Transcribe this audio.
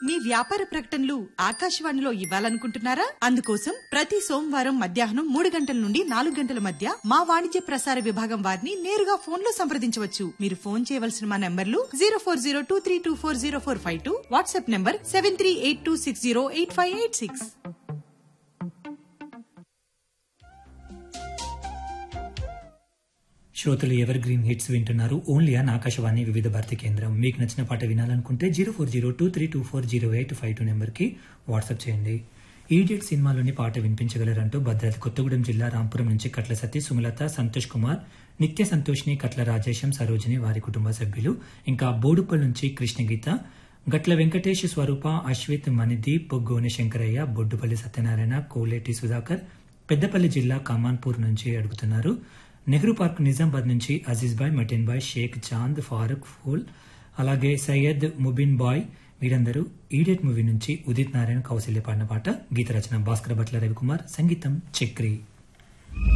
మీ వ్యాపార ప్రకటనలు ఆకాశవాణిలో ఇవ్వాలనుకుంటున్నారా అందుకోసం ప్రతి సోమవారం మధ్యాహ్నం మూడు గంటల నుండి నాలుగు గంటల మధ్య మా వాణిజ్య ప్రసార విభాగం వారిని నేరుగా ఫోన్ లో సంప్రదించవచ్చు మీరు ఫోన్ చేయవలసిన మా నంబర్లు zero four zero two three two four zero four five two WhatsApp number seven three eight two six zero eight five eight six శ్రోతలు ఎవర్ గ్రీన్ హిట్స్ వింటున్నారు ఓన్లీ అన్ ఆకాశవాణి వివిధ భారతి కేంద్రం మీకు నచ్చిన పాట వినాలనుకుంటే zero four zero two three two four zero eight five two నెంబర్కి WhatsApp చేయండి idiot సినిమాలోని పాట వినిపించగలరంటూ భద్రాద్రి కొత్తగూడెం జిల్లా రాంపురం నుంచి కట్ల సతీ సుమలత సంతోష్ కుమార్ నిత్య సంతోష్ని కట్ల రాజేశం సరోజిని వారి కుటుంబ సభ్యులు ఇంకా బోడుప్పల్ నుంచి కృష్ణగీత గట్ల వెంకటేష్ స్వరూప అశ్విత్ మణిదీప్ గోనె శంకరయ్య బొడ్డుపల్లి సత్యనారాయణ కోలేటి సుధాకర్ పెద్దపల్లి జిల్లా కమాన్పూర్ నుంచి అడుగుతున్నారు నెహ్రూ పార్క్ నిజామాబాద్ నుంచి అజీజ్ బాయ్ మటిన్ బాయ్ షేక్ చాంద్ ఫారూక్ ఫూల్ అలాగే సయ్యద్ ముబిన్ బాయ్ వీరందరూ ఈడెట్ మూవీ నుంచి ఉదిత్ నారాయణ కౌశల్య పాడిన పాట గీత రచన భాస్కర్ భట్ల రవికుమార్ సంగీతం చక్రి